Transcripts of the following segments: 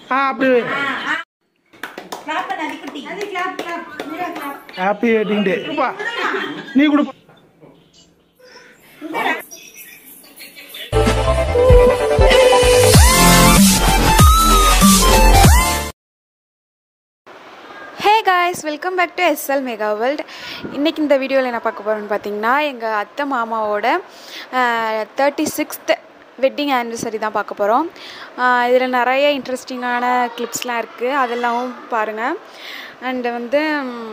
ஆ அப்படி கிளாப் பண்ண அதிகுட்டி அது clap clap Meera clap happy wedding day பா நீ கொடு hey guys welcome back to SL mega world இன்றைக்கி இந்த வீடியோவில் என்ன பார்க்க போகிறோன்னு பார்த்தீங்கன்னா எங்கள் அத்தை மாமாவோட தேர்ட்டி சிக்ஸ்த் வெட்டிங் ஆனிவர்சரி தான் பார்க்க போகிறோம் இதில் நிறைய இன்ட்ரெஸ்டிங்கான கிளிப்ஸ்லாம் இருக்குது அதெல்லாம் பாருங்கள் அண்டு வந்து ம்,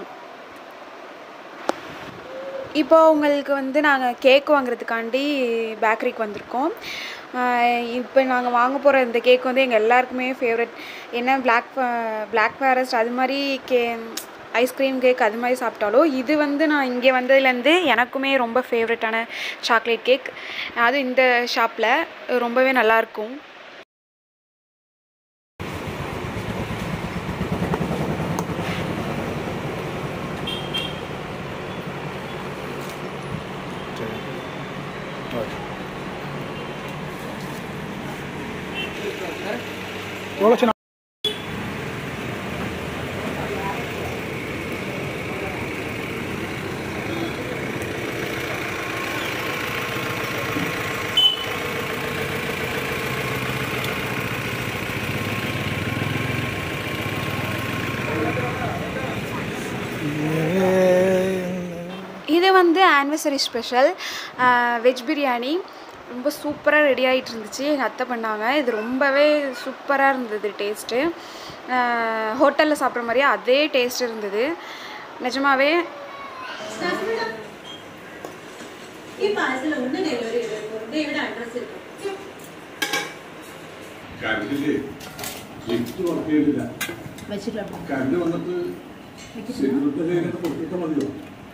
இப்போ உங்களுக்கு வந்து நாங்கள் கேக் வாங்குறதுக்காண்டி பேக்கரிக்கு வந்திருக்கோம் இப்போ நாங்கள் வாங்க போகிற இந்த கேக் வந்து எங்கள் எல்லாருக்குமே ஃபேவரட் என்ன பிளாக் பிளாக் ஃபாரஸ்ட் அது மாதிரி கே ஐஸ்கிரீம் கேக் அது மாதிரி சாப்பிட்டாலும் இது வந்து நான் இங்கே வந்ததுலேருந்து எனக்குமே ரொம்ப ஃபேவரட்டான சாக்லேட் கேக் அதுவும் இந்த ஷாப்பில் ரொம்பவே நல்லாயிருக்கும் எவ்வளோ சின்ன இது வந்து ஆனிவர்சரி ஸ்பெஷல் வெஜ் பிரியாணி ரொம்ப சூப்பராக ரெடி ஆகிட்டு இருந்துச்சு எங்கள் அத்தை பண்ணாங்க இது ரொம்பவே சூப்பராக இருந்தது டேஸ்ட்டு ஹோட்டலில் சாப்பிட்ற மாதிரியே அதே டேஸ்ட் இருந்தது நிஜமாவே இப்ப அதுல ஒண்ணு டெலிவரி இருக்கும் ഇവിടെ അഡ്രസ് இருக்கும் കറണ്ടില് ലിഫ്റ്റ് വർക്ക് ചെയ്തില്ല വെച്ചിട്ട് കറണ്ട് വന്നിട്ട് സെക്യൂരിറ്റി ലൈനൊക്കെ കൊടുത്തിട്ട് മതിയോ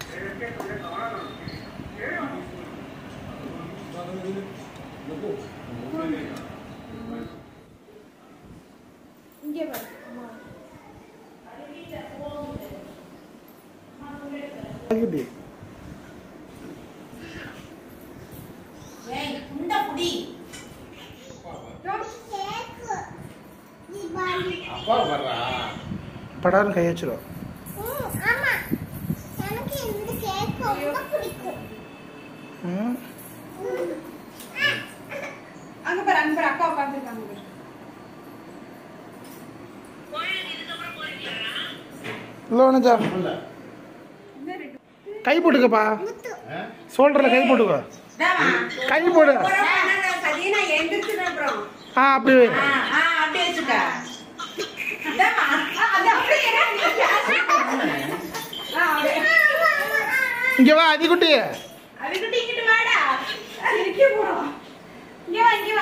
கிட்டி ஏய் குண்ட புடி படாரும் கை வச்சிரும் ஆமா எனக்கு இந்த கேக் ரொம்ப பிடிக்கும் ம் அங்கே பாரு அங்கே பாரு அக்கா உட்காந்துருக்காங்க இல்லை ஒன்றுச்சா கை போட்டுக்கப்பா சோல்டரில் கை போட்டுக்கோ கை போடு சதீனா எந்திரிச்சு அப்புறம் ஆ அப்படி வை. ஆ ஆ அப்படியே வச்சுக்க இந்தாம்மா. ஆ, அது அப்படியே ஆ, அப்படியே. இங்கே வா அதிகுட்டி அதுக்கிட்ட இங்கிட்டு வாடா இருக்கே போறோம் இங்க வா இங்க வா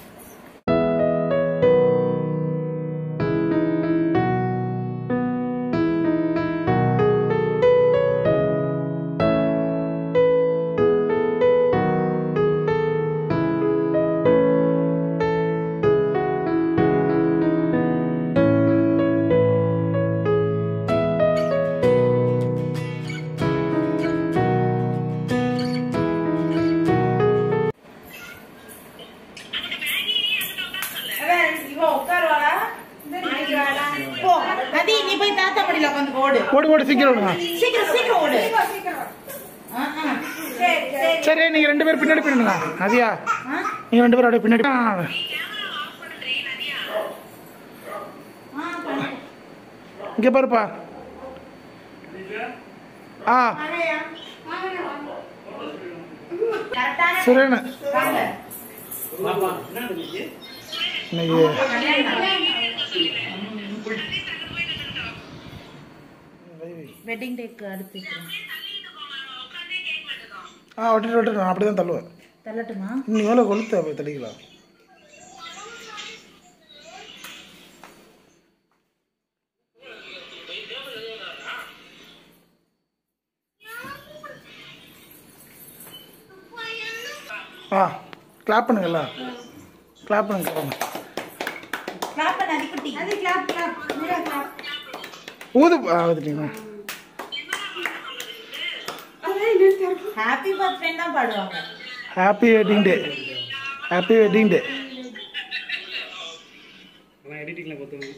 அவன் இவன் உட்காருவாளா நாளைக்கு வாடா போ நதி நீ போய் தாத்தா படியில உட்காந்து ஓடு ஓடி ஓடி சீக்கிரம் விடுங்க சீக்கிரம் சீக்கிரம் ஓடு ஆ, ஆ. சரி சரி சரி நீங்கள் ரெண்டு பேரும் பின்னாடி பின்னுங்க நதியா ஆ? நீங்கள் ரெண்டு பேரும் அப்படியே பின்னாடி ஆ, ஆ, பண்ணு. இங்கே பாருப்பா ஆ வாங்கய்யா. கரெக்டான சுரேனு வாங்க. இன்னைக்கு வெட்டிங் டேக்கு அடுத்து ஆ விட்டுட்டு விட்டுட்டு நான் அப்படி தான் தள்ளுவேன் தள்ளட்டுமா இன்னும் எவ்வளோ கொளுத்து அப்போ தள்ளிக்கலாம் ஆ கிளாப் பண்ணுங்கல்ல கிளாப் பண்ணுங்க clap பண்ணுங்க. கிளாப் பண்ண அதிகுட்டி அது கிளாப் கிளாப் மீரா கிளாப் ஊது ஆ ஊதுட்டீங்க ஹாப்பி பர்த்டே தான் பாடுவாங்க happy wedding day happy wedding day எடிட்டிங்கில் கொடுத்துருங்க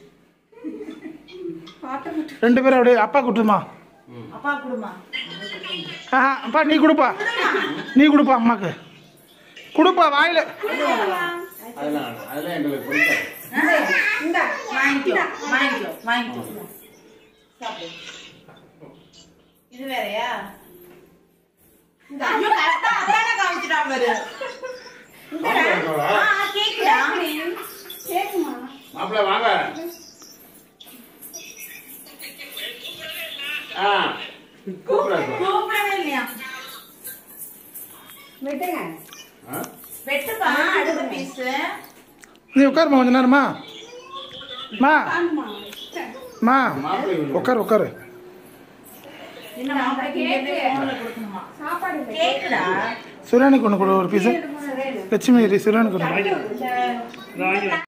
ரெண்டு பேரும் அப்படியே அப்பா கொடுத்துமா அப்பா கொடுமா ஆஹா அப்பா நீ கொடுப்பா நீ கொடுப்பா அம்மாக்கு கொடுப்பா வாயில அதெல்லாம் அதெல்லாம் எங்களுக்கு பிடிக்காது இந்த வாங்கிக்கோ வாங்கிக்கோ வாங்கிக்கோ சாப்பிடு இது வேறயா இந்த ஐயோ கரெக்டா அதானே காமிச்சிட்டான் பாரு ஆ கேக்குதா மாப்பிள்ள வாங்க ஆ கூப்பிடாது கூப்பிடவே இல்லையா ஆ வெட்டுப்பா அடுத்த பீஸ் நீ உட்காருமா கொஞ்ச நேரமா மா மா மாப்பிள்ளை இவனுக்கு. உட்காரு உட்காரு என்ன மாப்பிளைக்கு இங்கே போன்ல கொடுக்கணுமா கேக்குடா சுரேனுக்கு ஒன்று கொடு ஒரு பீஸு லட்சுமி சுரேனுக்கு ஒன்று